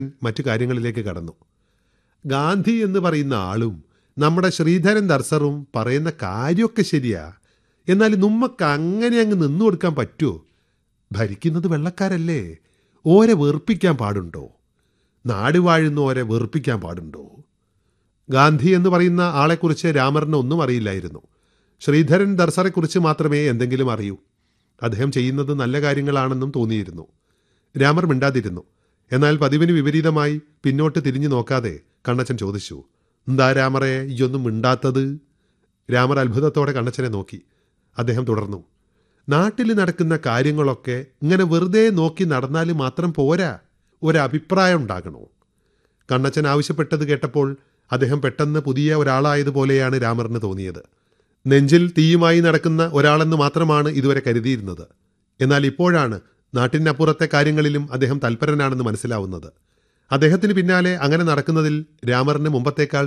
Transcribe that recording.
മറ്റു കാര്യങ്ങളിലേക്ക് കടന്നു ഗാന്ധി എന്ന് പറയുന്ന ആളും നമ്മുടെ ശ്രീധരൻ ദർശറും പറയുന്ന കാര്യമൊക്കെ ശരിയാ എന്നാൽ നമ്മക്ക് അങ്ങനെ അങ്ങ് നിന്നു കൊടുക്കാൻ പറ്റുമോ ഭരിക്കുന്നത് വെള്ളക്കാരല്ലേ ഓരെ വെറുപ്പിക്കാൻ പാടുണ്ടോ നാട് വാഴുന്നോരെ വെറുപ്പിക്കാൻ പാടുണ്ടോ ഗാന്ധി എന്ന് പറയുന്ന ആളെക്കുറിച്ച് രാമറിന് ഒന്നും അറിയില്ലായിരുന്നു ശ്രീധരൻ ദർശറെക്കുറിച്ച് മാത്രമേ എന്തെങ്കിലും അറിയൂ അദ്ദേഹം ചെയ്യുന്നത് നല്ല കാര്യങ്ങളാണെന്നും തോന്നിയിരുന്നു രാമർ മിണ്ടാതിരുന്നു എന്നാൽ പതിവിന് വിപരീതമായി പിന്നോട്ട് തിരിഞ്ഞു നോക്കാതെ കണ്ണച്ചൻ ചോദിച്ചു എന്താ രാമറെ ഇയൊന്നും മിണ്ടാത്തത് രാമർ അത്ഭുതത്തോടെ കണ്ണച്ചനെ നോക്കി അദ്ദേഹം തുടർന്നു നാട്ടിൽ നടക്കുന്ന കാര്യങ്ങളൊക്കെ ഇങ്ങനെ വെറുതെ നോക്കി നടന്നാൽ മാത്രം പോരാ ഒരഭിപ്രായം ഉണ്ടാകണോ കണ്ണച്ചൻ ആവശ്യപ്പെട്ടത് കേട്ടപ്പോൾ അദ്ദേഹം പെട്ടെന്ന് പുതിയ ഒരാളായതുപോലെയാണ് രാമറിന് തോന്നിയത് നെഞ്ചിൽ തീയുമായി നടക്കുന്ന ഒരാളെന്ന് മാത്രമാണ് ഇതുവരെ കരുതിയിരുന്നത് എന്നാൽ ഇപ്പോഴാണ് നാട്ടിനപ്പുറത്തെ കാര്യങ്ങളിലും അദ്ദേഹം തൽപരനാണെന്ന് മനസ്സിലാവുന്നത് അദ്ദേഹത്തിന് പിന്നാലെ അങ്ങനെ നടക്കുന്നതിൽ രാമറിന് മുമ്പത്തേക്കാൾ